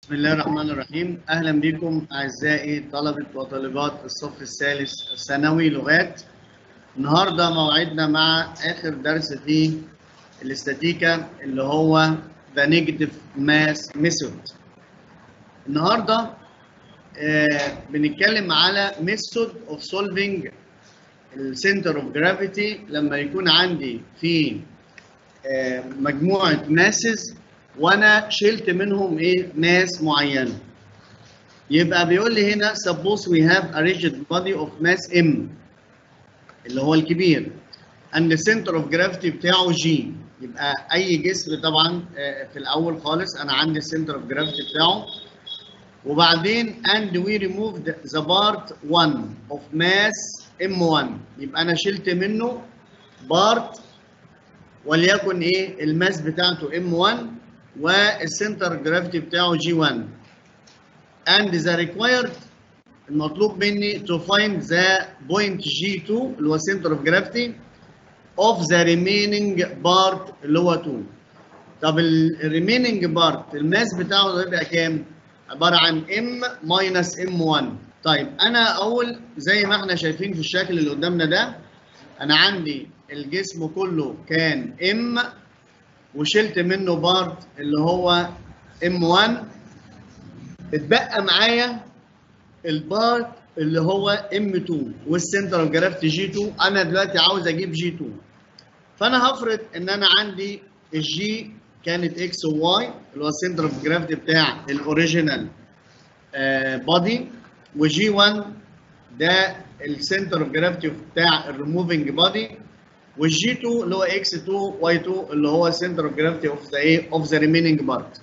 بسم الله الرحمن الرحيم اهلا بكم اعزائي طلبه وطالبات الصف الثالث الثانوي لغات النهارده موعدنا مع اخر درس في الاستاتيكا اللي هو ذا نيجاتيف ماس ميثود النهارده آه بنتكلم على ميثود اوف سولفينج السنتر اوف جرافيتي لما يكون عندي في آه مجموعه ماسز وانا شلت منهم ايه ماس معينه يبقى بيقول لي هنا suppose we have a rigid body of mass m اللي هو الكبير and the center of gravity بتاعه g يبقى اي جسم طبعا في الاول خالص انا عندي center of gravity بتاعه وبعدين and we removed the part 1 of mass m1 يبقى انا شلت منه part وليكن ايه الماس بتاعته m1 والسنتر جرافيتي بتاعه جي 1 and the required المطلوب مني to find the point G2 اللي هو center of gravity of the remaining part اللي هو 2 طب ال remaining part الماس بتاعه هيبقى كام؟ عبارة عن M minus M1 طيب أنا أول زي ما احنا شايفين في الشكل اللي قدامنا ده أنا عندي الجسم كله كان M وشلت منه بارت اللي هو M1 اتبقى معايا البارت اللي هو M2 والسنتر اوف جرافيتي G2 انا دلوقتي عاوز اجيب G2 فانا هفرض ان انا عندي الجي كانت X و Y اللي هو السنتر اوف جرافيتي بتاع الاوريجينال بادي وجي 1 ده السنتر اوف جرافيتي بتاع الريموفينج بادي والجي 2 اللي هو اكس 2 واي 2 اللي هو سنتر اوف جرافيتي اوف ذا ايه اوف ذا ريميننج بارت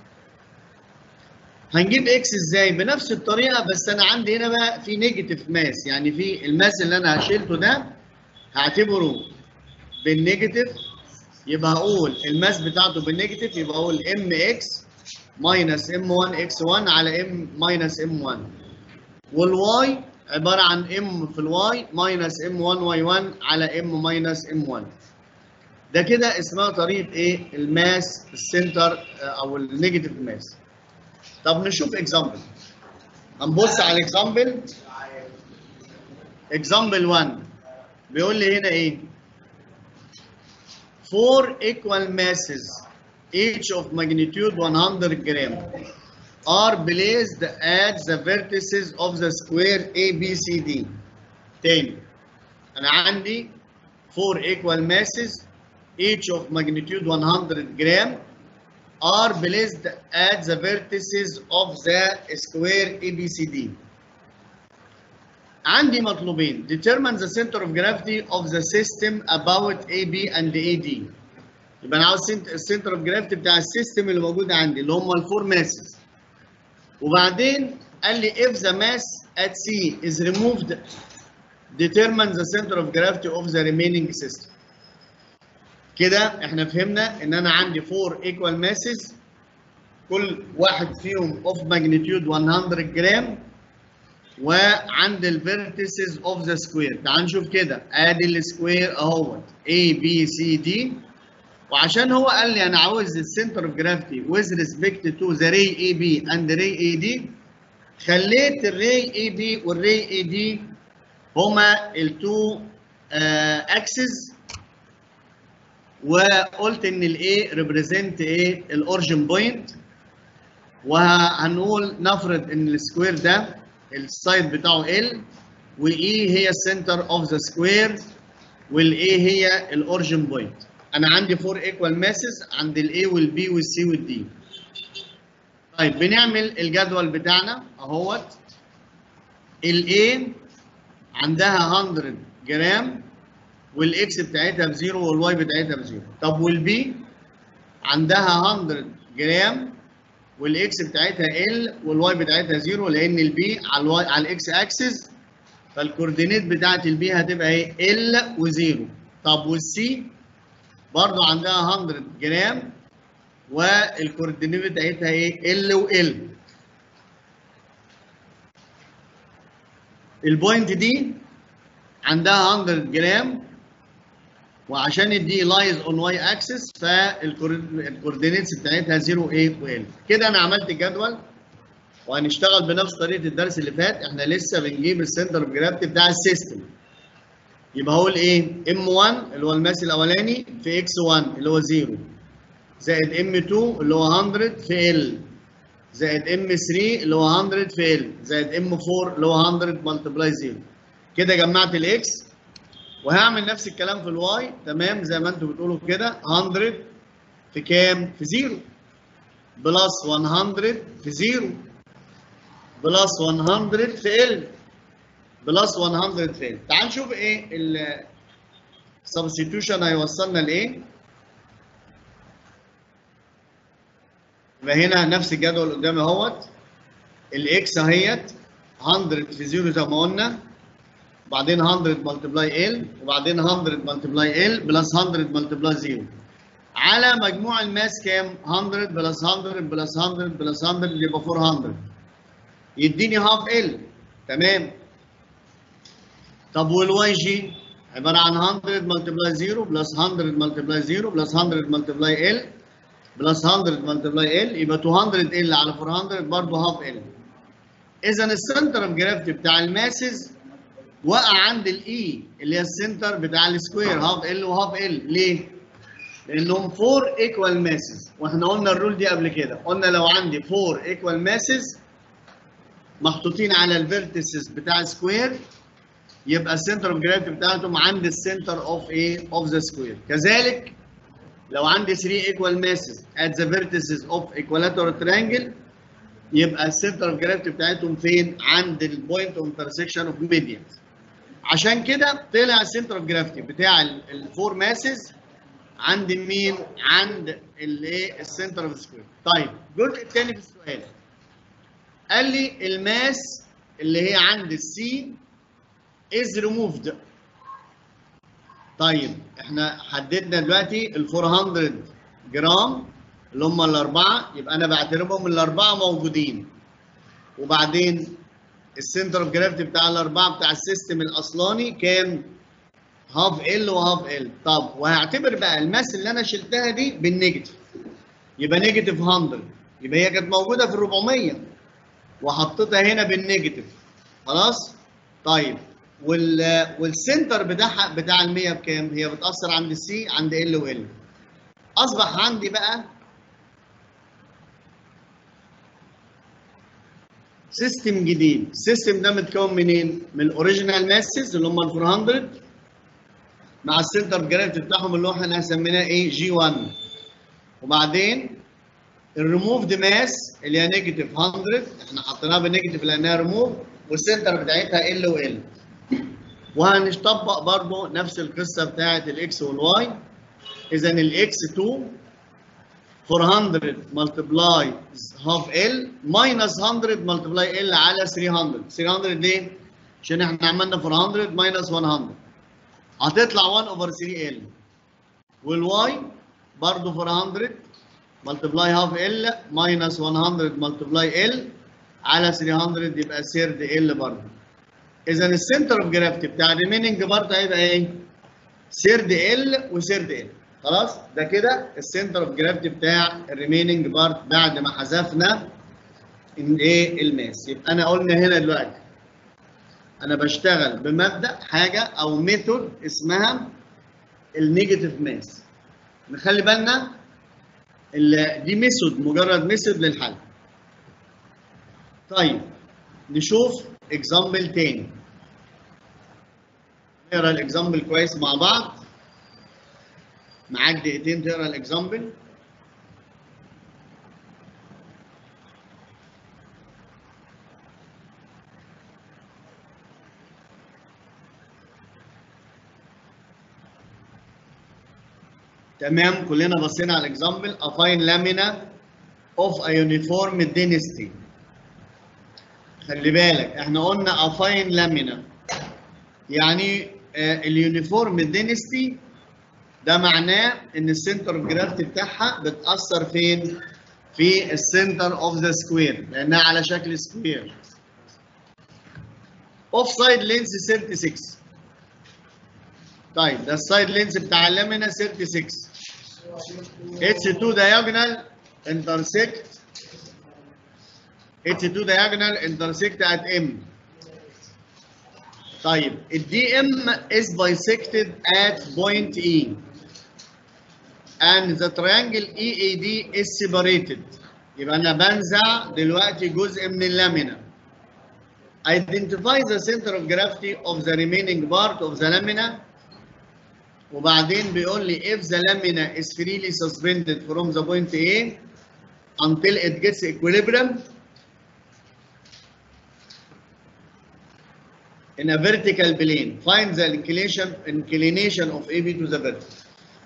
هنجيب اكس ازاي بنفس الطريقه بس انا عندي هنا بقى في نيجاتيف ماس يعني في الماس اللي انا شلته ده هعتبره بالنيجاتيف يبقى هقول الماس بتاعته بالنيجاتيف يبقى اقول ام اكس ماينس ام 1 اكس 1 على ام ماينس ام 1 والواي عبارة عن m في الواي ماينس m1 y1 على m ماينس m1 ده كده اسمها طريقة ايه الماس السنتر او النيجاتيف ماس طب نشوف اكزامبل هنبص على الاكزامبل اكزامبل 1 بيقول لي هنا ايه four equal masses each of magnitude 100 gram are placed at the vertices of the square ABCD. تاني أنا عندي four equal masses each of magnitude 100 gram are placed at the vertices of the square ABCD. عندي مطلوبين determine the center of gravity of the system about AB and AD. يبقى أنا عاوز السنتر اوف جرافيتي بتاع السيستم اللي موجود عندي اللي هم الفور ماسز. وبعدين قال لي if the mass at C is removed determine the center of gravity of the remaining system كده احنا فهمنا ان انا عندي 4 equal masses كل واحد فيهم of magnitude 100 جرام وعند ال vertices of the square تعال نشوف كده ادي السكوير اهوت A B C D وعشان هو قال لي انا عاوز السنتر اوف جرافيتي with respect to the ray AB and the ray AD خليت الراي AB والراي AD هما التو اكسس وقلت ان الاي ريبريزنت ايه الاورجن بوينت وهنقول نفرض ان السكوير ده السايد بتاعه ال واي هي السنتر اوف ذا سكوير والاي هي الاورجن بوينت انا عندي 4 ايكوال ماسز عند الاي والبي والسي والدي طيب بنعمل الجدول بتاعنا اهوت الاي عندها 100 جرام والاكس بتاعتها بزيرو والواي بتاعتها بزيرو طب والبي عندها 100 جرام والاكس بتاعتها ال والواي بتاعتها زيرو لان البي على الواي على الاكس اكسس فالكوردينيت بتاعت البي هتبقى ايه ال وزيرو طب والسي برضو عندها 100 جرام والكوردينيت بتاعتها ايه ال وال البوينت دي عندها 100 جرام وعشان الدي لايز اون واي اكسس فالكوردينيتس بتاعتها 0 ايه و ال كده انا عملت الجدول وهنشتغل بنفس طريقه الدرس اللي فات احنا لسه بنجيب السنتر اوف جرافيتي بتاع السيستم يبقى هقول ايه ام 1 اللي هو الماس الاولاني في اكس 1 اللي هو 0 زائد ام 2 اللي هو 100 في ال زائد ام 3 اللي هو 100 في ال زائد ام 4 اللي هو 100 ملتبلاي 0 كده جمعت الاكس وهعمل نفس الكلام في الواي تمام زي ما انتم بتقولوا كده 100 في كام؟ في 0 بلس 100 في 0 بلس 100 في ال بلس 100 في ال تعال نشوف ايه السبستيتيوشن هيوصلنا لايه يبقى هنا نفس الجدول قدامي اهوت الاكس اهيت 100 في 0 زي ما قلنا وبعدين 100 ملتبلاي ال وبعدين 100 ملتبلاي ال بلس 100 ملتبلاي 0 على مجموع الماس كام 100 بلس 100 بلس 100 بلس 100 يبقى 400 يديني هاف ال تمام طب والواي جي عباره عن 100 ملتبلاي 0 بلس 100 ملتبلاي 0 بلس 100 ملتبلاي ال بلس 100 ملتبلاي ال يبقى 200 ال على 400 برضه هاف ال اذا السنتر اوف جرافيتي بتاع الماسز وقع عند الاي اللي هي السنتر بتاع السكوير هاف ال وهاف ال ليه؟ لانهم 4 ايكوال ماسز واحنا قلنا الرول دي قبل كده قلنا لو عندي 4 ايكوال ماسز محطوطين على الفيرتيسز بتاع سكوير يبقى السنتر اوف جرافيتي بتاعتهم عند السنتر اوف ايه اوف ذا سكوير كذلك لو عندي 3 equal masses at the vertices of equilateral triangle يبقى السنتر اوف جرافيتي بتاعتهم فين؟ عند البوينت اوف انترسكشن اوف ميديانز. عشان كده طلع السنتر اوف جرافيتي بتاع الفور ماسز عند مين؟ عند الايه؟ السنتر اوف سكوير. طيب الجزء الثاني في السؤال قال لي الماس اللي هي عند السي از ريموفد طيب احنا حددنا دلوقتي ال 400 جرام اللي هم الاربعه يبقى انا بعتبرهم الاربعه موجودين وبعدين السنتر اوف جرافيتي بتاع الاربعه بتاع السيستم الاصلاني كام؟ هاف ال وهاف ال طب وهعتبر بقى الماس اللي انا شلتها دي بالنيجاتيف يبقى نيجاتيف 100 يبقى هي كانت موجوده في ال 400 وحطيتها هنا بالنيجاتيف خلاص؟ طيب وال والسنتر بتاعها بتاع ال 100 بكام؟ هي بتأثر عند السي عند ال وال. أصبح عندي بقى سيستم جديد، السيستم ده متكون منين؟ من الاوريجينال ماسز اللي هم ال 400 مع السنتر جرافيتي بتاعهم اللي هو احنا سميناه ايه؟ جي 1 وبعدين الريموفد ماس اللي هي نيجاتيف 100 احنا حطيناها بالنيجاتيف لانها ريموف والسنتر بتاعتها ال وال. وهنطبق برضه نفس القصه بتاعت الاكس والواي اذا الاكس 2 400 ملتبلاي هاف ال ماينس 100 ملتبلاي ال على 300 300 ليه؟ عشان احنا عملنا 400 ماينس 100 هتطلع 1 اوفر 3 ال والواي برضه 400 ملتبلاي هاف ال ماينس 100 ملتبلاي ال على 300 يبقى سيرد ال برضه اذا السنتر اوف جرافيتي بتاع الريميننج بارت هيبقى ايه؟ سيرد ال وسيرد ال خلاص ده كده السنتر اوف جرافيتي بتاع الريميننج بارت بعد ما حذفنا الايه الماس يبقى انا قلنا هنا دلوقتي انا بشتغل بمبدا حاجه او ميثود اسمها النيجاتيف ماس نخلي بالنا دي ميثود مجرد ميثود للحل طيب نشوف اكزامبل تاني نقرا الاكزامبل كويس مع بعض معاك دقيقتين تقرا الاكزامبل تمام كلنا بصينا على الاكزامبل a fine lamina of a uniform density خلي بالك احنا قلنا افاين لامينا يعني اليونيفورم دينستي ده معناه ان السنتر اوف جرافيتي بتاعها بتاثر فين؟ في السنتر اوف ذا سكوير لانها على شكل سكوير. اوف سايد لينس 36 طيب ده السايد لينس بتاع اللامينا 36 اتس 2 diagonal intersect its two diagonal intersect at M طيب ال DM is bisected at point E and the triangle EAD is separated يبقى أنا بنزع دلوقتي جزء من اللامينا Identify the center of gravity of the remaining part of the lamina وبعدين بيقول لي if the lamina is freely suspended from the point A until it gets equilibrium in a vertical plane find the inclination inclination of AB to the vertical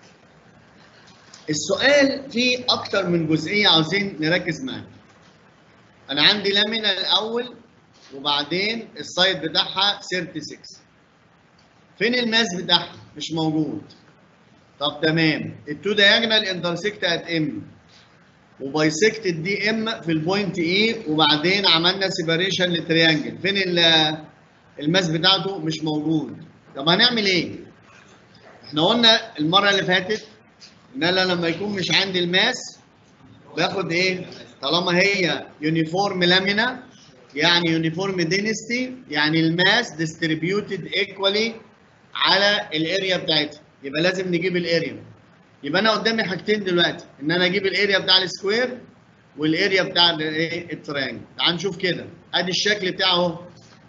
السؤال فيه أكتر من جزئية عاوزين نركز معاها أنا عندي لامينا الأول وبعدين السايد بتاعها 36 فين الماس بتاعها؟ مش موجود طب تمام التو دايجونال انترسكت ات ام وبايسكت الدي ام في البوينت اي وبعدين عملنا سيباريشن للتريانجل فين الماس بتاعته مش موجود طب هنعمل ايه؟ احنا قلنا المره اللي فاتت ان انا لما يكون مش عندي الماس باخد ايه؟ طالما هي يونيفورم لامينا يعني يونيفورم دينستي يعني الماس ديستريبيوتد ايكوالي على الاريا بتاعتها يبقى لازم نجيب الاريا يبقى انا قدامي حاجتين دلوقتي ان انا اجيب الاريا بتاع السكوير والاريا بتاع الايه التريانجل تعال نشوف كده ادي الشكل بتاعه اهو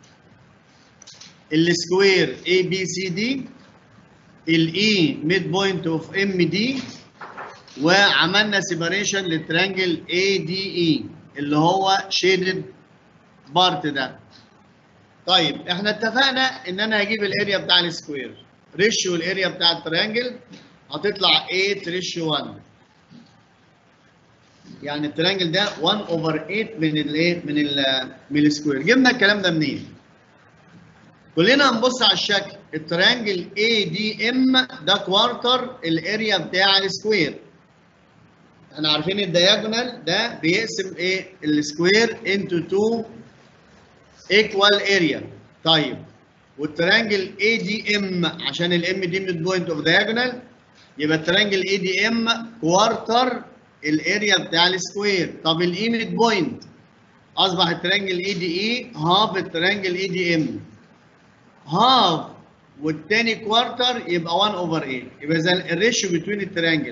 السكوير اي بي سي دي الاي ميد بوينت اوف ام دي وعملنا سيباريشن للتريانجل اي دي اي اللي هو شيدد بارت ده طيب احنا اتفقنا ان انا هجيب الاريا بتاع السكوير ريشيو الاريا بتاع التريانجل هتطلع 8 ريشيو 1 يعني التريانجل ده 1 اوفر 8 من الايه من ال من السكوير جبنا الكلام ده منين كلنا هنبص على الشكل التريانجل اي دي ام ده كوارتر الاريا بتاع السكوير احنا عارفين الدياجونال ده بيقسم ايه السكوير انتو 2 ايكوال اريا طيب والتريانجل اي دي ام عشان الام دي ميد بوينت اوف دايجونال يبقى التريانجل اي دي ام كوارتر الاريا بتاع السكوير طب الاي ميد بوينت اصبح التريانجل اي دي اي هاف التريانجل اي دي ام هاف والتاني كوارتر يبقى 1 اوفر 8 يبقى اذا الريشيو بين التريانجل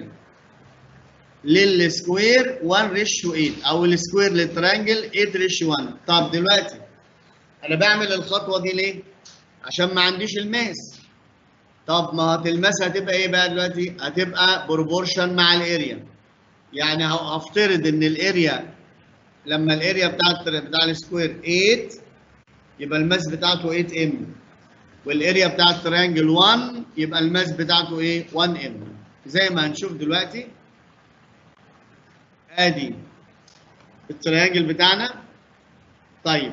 للسكوير 1 ريشيو 8 او السكوير للتريانجل 8 ريشيو 1 طب دلوقتي انا بعمل الخطوه دي ليه؟ عشان ما عنديش الماس طب ما الماس هتبقى ايه بقى دلوقتي؟ هتبقى بروبورشن مع الاريا يعني هفترض ان الاريا لما الاريا بتاعت بتاع السكوير 8 يبقى الماس بتاعته 8 ام والاريا بتاعت التريانجل 1 يبقى الماس بتاعته ايه؟ 1 ام زي ما هنشوف دلوقتي ادي التريانجل بتاعنا طيب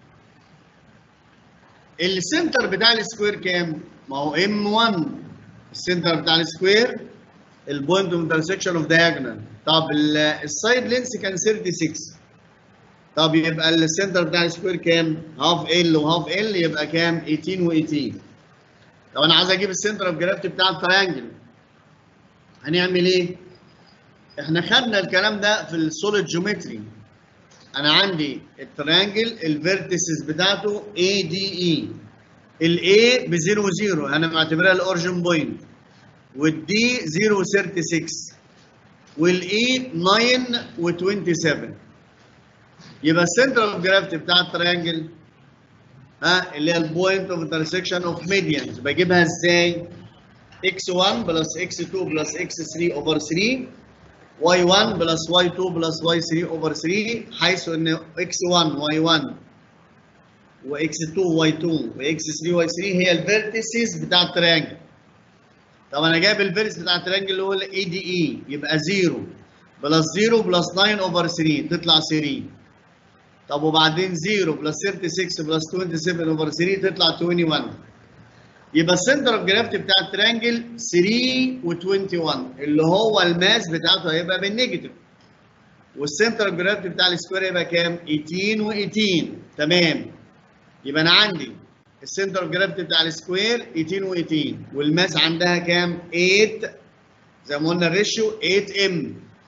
السنتر بتاع السكوير كام؟ ما هو ام 1 السنتر بتاع السكوير البوينت اوف انترسكشن اوف دايجونال طب السايد لينس كان 36 طب يبقى السنتر بتاع السكوير كام؟ هاف ال وهاف ال يبقى كام؟ 18 و18 طب انا عايز اجيب السنتر اوف جرافيتي بتاع التريانجل هنعمل ايه؟ احنا خدنا الكلام ده في السوليد جيومتري انا عندي التريانجل الفيرتيسز بتاعته اي دي اي الاي ب 0 0 انا معتبرها الاورجن بوينت والدي 0 36 والاي 9 و27 يبقى السنتر اوف جرافيتي بتاع التريانجل ها اللي هي البوينت اوف انترسكشن اوف ميديانز بجيبها ازاي؟ x1 بلس x2 بلس x3 اوفر 3 y1 بلس y2 بلس y3 اوفر 3 حيث ان x1 y1 وx2 y2 وx3 y3 هي الفيرتيسز بتاع التريانجل طب انا جايب الفيرتيس بتاع التريانجل اللي هو الاي دي اي يبقى 0 بلس 0 بلس 9 اوفر 3 تطلع 3 طب وبعدين 0 بلس 36 بلس 27 اوفر 3 تطلع 21 يبقى السنتر اوف جرافيتي بتاع التريانجل 3 و21 اللي هو الماس بتاعته هيبقى بالنيجاتيف والسنتر اوف جرافيتي بتاع السكوير هيبقى كام؟ 18 و18 تمام يبقى انا عندي السنتر اوف جرافيتي بتاع السكوير 18 و18 والماس عندها كام؟ 8 زي ما قلنا الريشيو 8 ام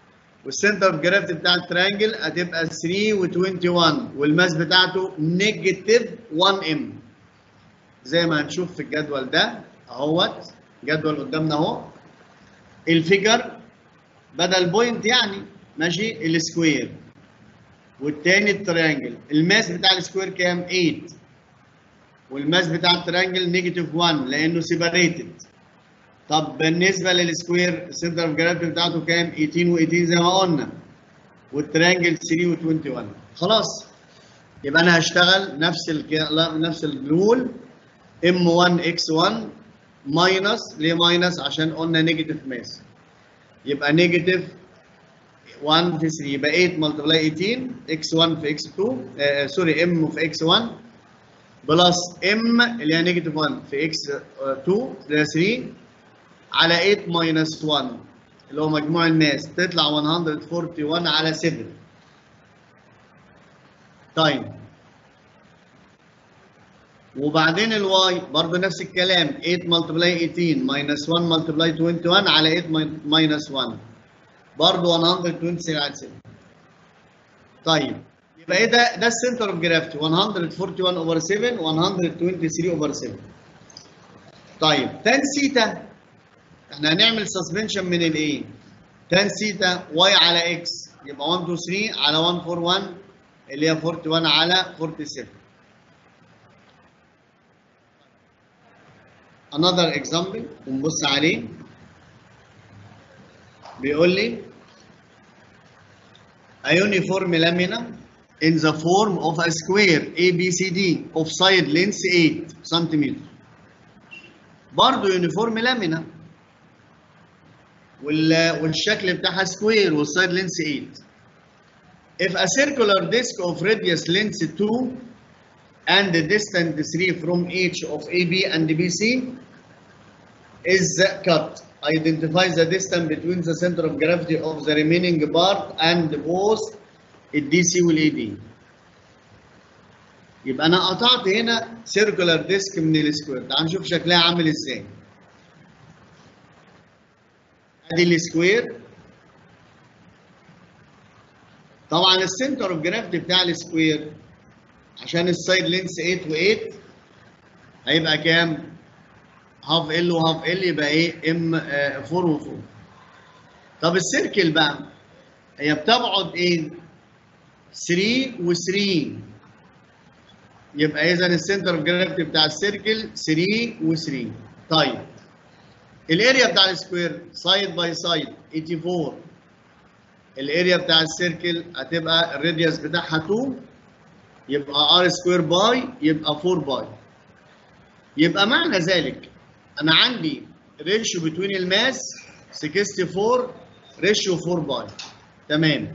والسنتر اوف جرافيتي بتاع التريانجل هتبقى 3 و21 والماس بتاعته نيجاتيف 1 ام زي ما هنشوف في الجدول ده اهوت جدول قدامنا اهو الفيجر بدل بوينت يعني ماشي السكوير والتاني التريانجل الماس بتاع السكوير كام 8 والماس بتاع التريانجل نيجاتيف 1 لانه سيبريتد طب بالنسبه للسكوير السنتر اوف جرافيتي بتاعته كام 18 و18 زي ما قلنا والتريانجل 3 و21 خلاص يبقى انا هشتغل نفس الك... نفس الرول m1 x1 ماينس ليه ماينس عشان قلنا نيجاتيف ماس يبقى نيجاتيف 1 في 3 يبقى 8 ملتبلاي 18 x1 في x2 آه سوري m في x1 بلس m اللي هي نيجاتيف 1 في x2 اللي هي 3 على 8 ماينس 1 اللي هو مجموع الماس تطلع 141 على 7 طيب وبعدين الواي برضه نفس الكلام 8 ملتبلاي 18 ماينس 1 ملتبلاي 21 على 8 ماينس 1 برضه 126 على 7 طيب يبقى ايه ده ده السنتر اوف جرافيتي 141 اوفر 7 123 اوفر 7 طيب تان سيتا احنا هنعمل سسبنشن من الايه تان سيتا واي على اكس يبقى 1 2 3 على 141 اللي هي 41 على 47 another example ونبص عليه بيقول لي a uniform lamina in the form of a square ABCD of side length 8 cm برضه uniform lamina والشكل بتاعها سكوير والسايد لينس 8 if a circular disc of radius length 2 and the distance 3 from each of AB and BC is cut. Identify the distance between the center of gravity of the remaining part and both الDC والAD. يبقى أنا قطعت هنا circular disc من السكوير. تعال نشوف شكلها عامل إزاي. أدي السكوير. طبعا السنتر اوف جرافيتي بتاع السكوير عشان السايد لينس 8 و8 هيبقى كام؟ هاف ال وهاف ال يبقى ايه؟ ام 4 و4. طب السيركل بقى هي بتبعد ايه؟ 3 و3 يبقى اذا السنتر اوف جرافيتي بتاع السيركل 3 و3 طيب الاريا بتاع السكوير سايد باي سايد 84 الاريا بتاع السيركل هتبقى الراديوس بتاعها 2 يبقى ار سكوير باي يبقى 4 باي يبقى معنى ذلك انا عندي ريشيو بتوين الماس 64 ريشيو 4 باي تمام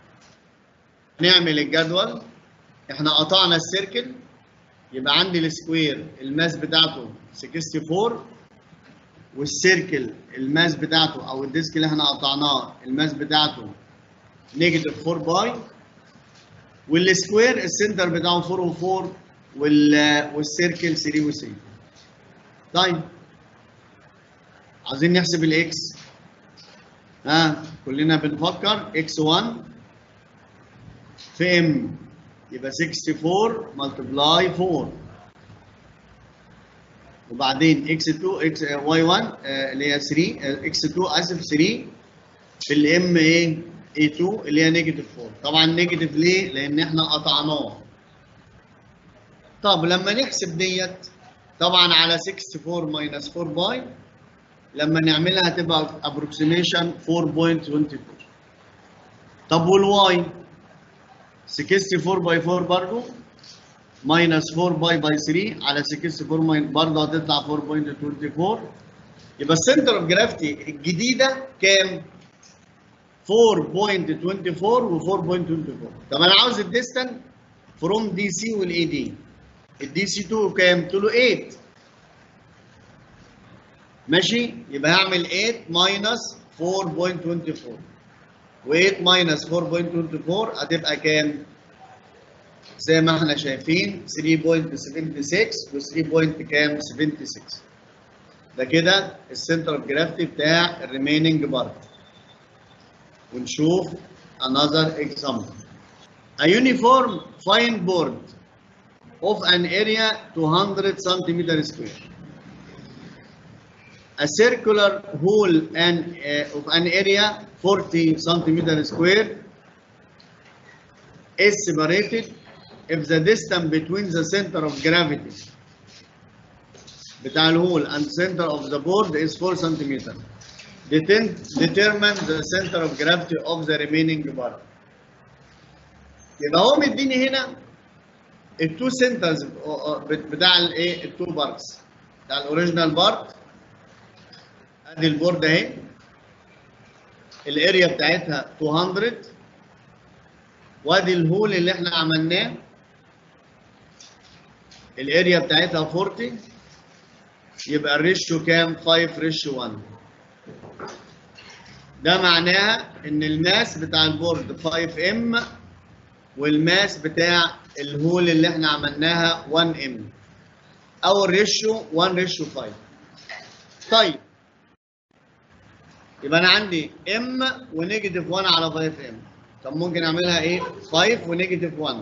نعمل الجدول احنا قطعنا السيركل يبقى عندي السكوير الماس بتاعته 64 والسيركل الماس بتاعته او الديسك اللي احنا قطعناه الماس بتاعته نيجاتيف 4 باي والسكوير السنتر بتاعه 4 و4 والسيركل 3 و3 طيب عايزين نحسب الاكس ها كلنا بنفكر اكس 1 في ام يبقى 64 ملتبلاي 4 وبعدين اكس 2 اكس واي 1 اللي هي 3 اكس 2 اسف 3 في الام ايه اي 2 اللي هي نيجاتيف 4 طبعا نيجاتيف ليه؟ لان احنا قطعناه طب لما نحسب ديت طبعا على 64 ماينس 4 باي لما نعملها هتبقى ابروكسيميشن 4.24 طب والواي 64 باي 4 برضه ماينس 4 باي باي 3 على 64 برضه هتطلع 4.24 يبقى السنتر اوف جرافيتي الجديده كام؟ 4.24 و 4.24 طب انا عاوز الديستنس فروم دي سي والاي دي الدي سي 2 كام؟ قلت له 8 ماشي يبقى هعمل 8 ماينس 4.24 و8 ماينس 4.24 هتبقى كام؟ زي ما احنا شايفين 3.76 و 3 بوينت كام 76 ده كده السنتر اوف جرافيتي بتاع الريميننج بارت ونشوف another example. A uniform fine board of an area 200 centimeter square. A circular hole and, uh, of an area 40 centimeter square is separated if the distance between the center of gravity بتاع الهول and center of the board is 4 centimeter. Determine determine the center of gravity of the remaining part. يبقى هو مديني هنا التو سنترز بتاع الايه التو بارتس بتاع الاوريجينال بارت ادي البورد اهي الاريا بتاعتها 200 وادي الهول اللي احنا عملناه الاريا بتاعتها 40 يبقى الريشيو كام 5 ريشيو 1 ده معناها ان الماس بتاع البورد 5 ام والماس بتاع الهول اللي احنا عملناها 1 ام او الريشيو 1 ريشيو 5 طيب يبقى انا عندي ام ونيجاتيف 1 على 5 ام طب ممكن اعملها ايه 5 ونيجاتيف 1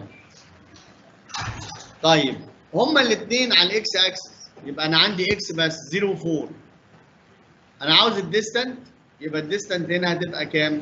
طيب هما الاثنين على الاكس اكسس يبقى انا عندي اكس بس 0 4 انا عاوز الديستنت يبقى الديستنت هنا هتبقى كام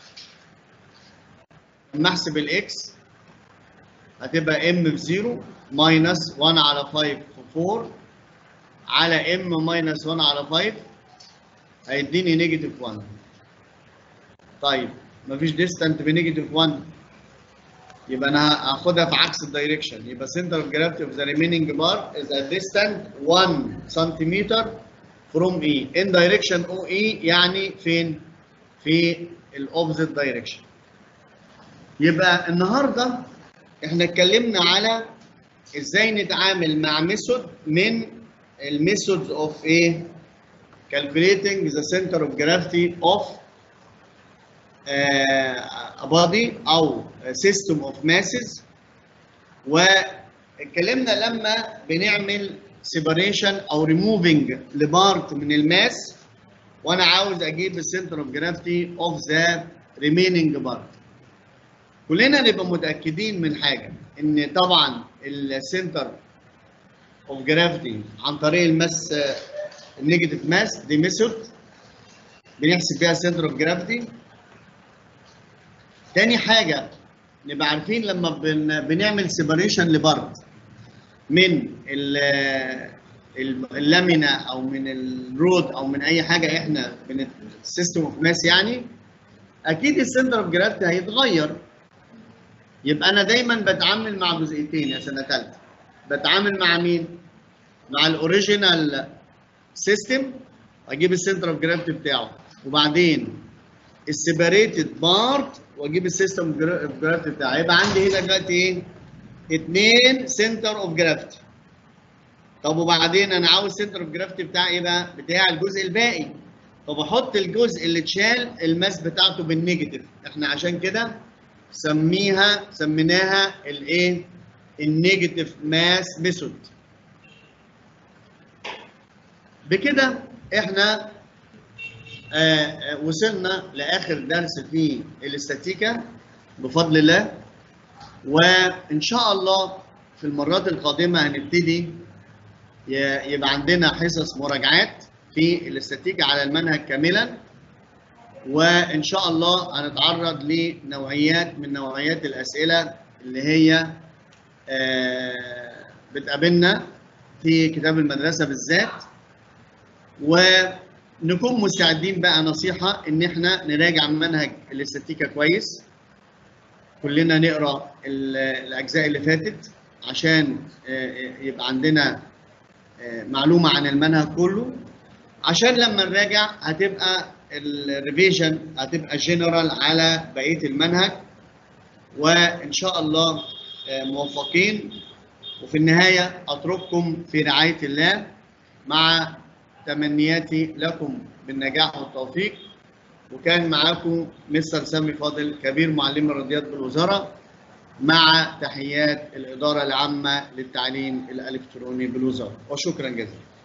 لما احسب الاكس هتبقى ام بزيرو ماينس 1 على 5 في 4 على ام ماينس 1 على 5 هيديني نيجاتيف 1 طيب مفيش ديستانت بنيجاتيف 1 يبقى انا هاخدها في عكس الدايركشن يبقى center of gravity of the remaining bar is a distant 1 centimeter from E in direction OE يعني فين؟ في الاوبزيت دايركشن يبقى النهارده احنا اتكلمنا على ازاي نتعامل مع ميثود من الميثودز اوف ايه calculating the center of gravity of uh, a body او system of masses واتكلمنا لما بنعمل separation او removing لبارت من الماس وانا عاوز اجيب السنتر اوف جرافيتي اوف ذا remaining بارت كلنا نبقى متاكدين من حاجه ان طبعا السنتر اوف جرافيتي عن طريق الماس النيجاتيف ماس دي ميثود بنحسب بيها السنتر اوف جرافيتي تاني حاجه نبقى عارفين لما بن بنعمل سيبريشن لبارت من اللامينا او من الرود او من اي حاجه احنا من السيستم اوف ماس يعني اكيد السنتر اوف جرافيتي هيتغير يبقى انا دايما بتعامل مع جزئيتين يا سنه ثالثه بتعامل مع مين؟ مع الاوريجينال سيستم اجيب السنتر اوف جرافيتي بتاعه وبعدين السيبريتد بارت واجيب السيستم اوف جرافيتي بتاعه يبقى عندي هنا دلوقتي ايه؟ اثنين سنتر اوف جرافيتي طب وبعدين انا عاوز سنتر اوف جرافيتي بتاع ايه بقى؟ بتاع الجزء الباقي فبحط الجزء اللي اتشال الماس بتاعته بالنيجاتيف احنا عشان كده سميها سميناها الايه؟ النيجاتيف ماس ميثود بكده احنا آه آه وصلنا لاخر درس في الاستاتيكا بفضل الله وان شاء الله في المرات القادمه هنبتدي يبقى عندنا حصص مراجعات في الاستاتيكا على المنهج كاملا وان شاء الله هنتعرض لنوعيات من نوعيات الاسئله اللي هي آه بتقابلنا في كتاب المدرسه بالذات ونكون مستعدين بقى نصيحه ان احنا نراجع منهج الاستاتيكا كويس كلنا نقرا الاجزاء اللي فاتت عشان يبقى عندنا معلومه عن المنهج كله عشان لما نراجع هتبقى الريفيجن هتبقى جنرال على بقيه المنهج وان شاء الله موفقين وفي النهايه اترككم في رعايه الله مع تمنياتي لكم بالنجاح والتوفيق وكان معاكم مستر سامي فاضل كبير معلم الرياضيات بالوزاره مع تحيات الاداره العامه للتعليم الالكتروني بالوزاره وشكرا جزيلا